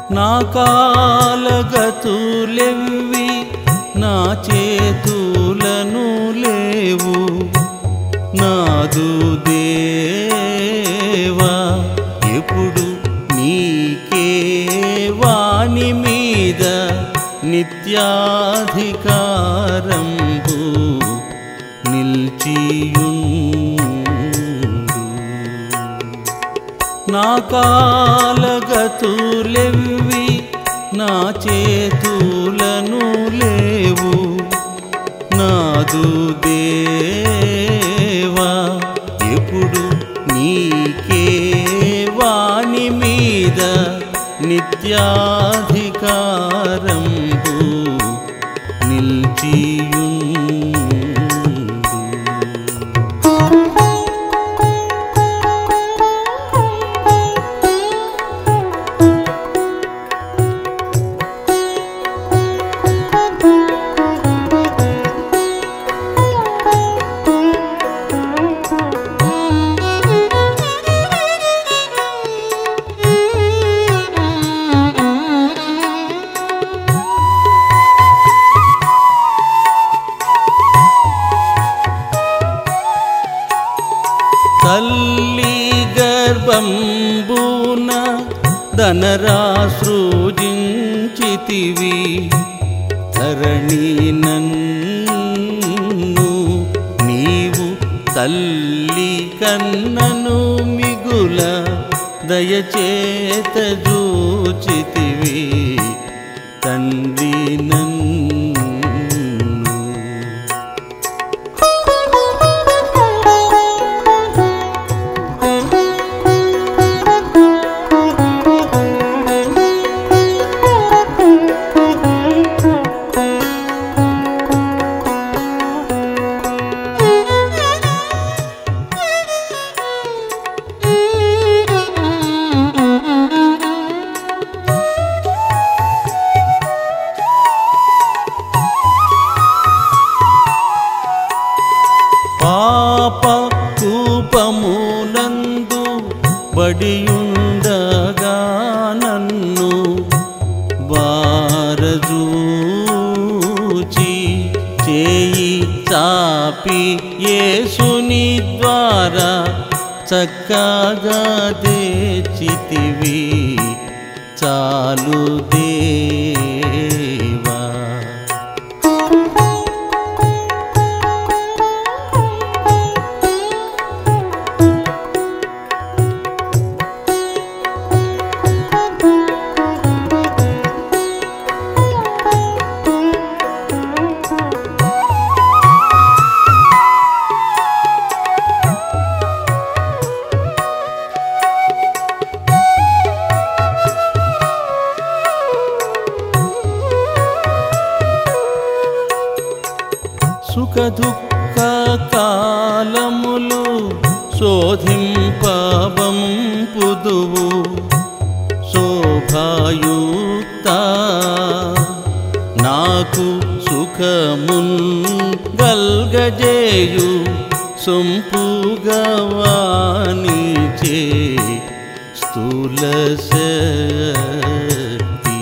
నా కాలగతులెవ్వి నా చేతులను లేవు నాదు దేవా ఎప్పుడు నీకే వాణి మీద నిత్యాధికారంబు నిల్చియుండు నా కాలగతులెవ్వి నా చేతులను లేవు నాదు దేవా ఎప్పుడు నీకే వాణి మీద నిత్యాధికారంబు నిల్చియుండు తల్లి గర్భంబున ధనరాసృజించితివి ధరణి నన్ను నీవు తల్లి కన్నను మిగుల దయచేత జూచితివి తండ్రి నన్ను పాప కూపమునందు బడియుండగా నన్ను బారజూచి చేయి చాపి యేసుని ద్వారా చక్కగా తెచ్చితివి చాలు దేవా సుఖ దుఃఖ కాలములు శోధింపబంపుదువు శోభాయుక్త నాకు సుఖమున్ గల్గజేయు సొంపుగవానిచే స్థూల శక్తి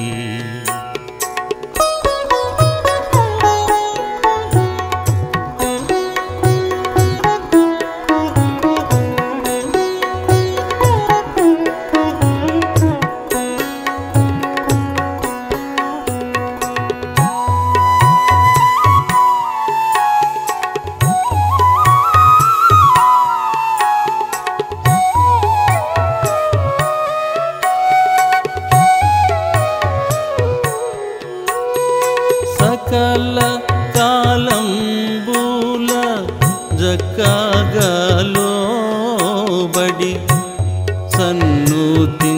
సకల కాలంబూల జక్కగలోబడి సన్ను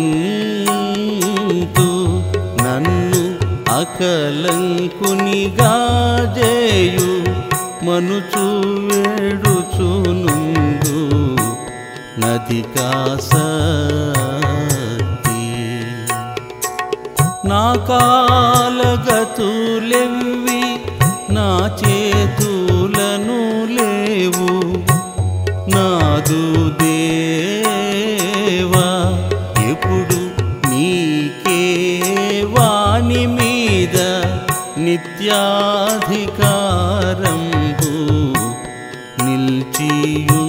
తింతు నన్ను అకలంకునిగా చేయు మనుచు వేడుచునుందు నది కాసక్తి నా కాలగతులెవ్వి నా చేతులను లేవు నాదు దేవా ఎప్పుడు నీకే నిత్యాధికారంబు నిల్చియుండును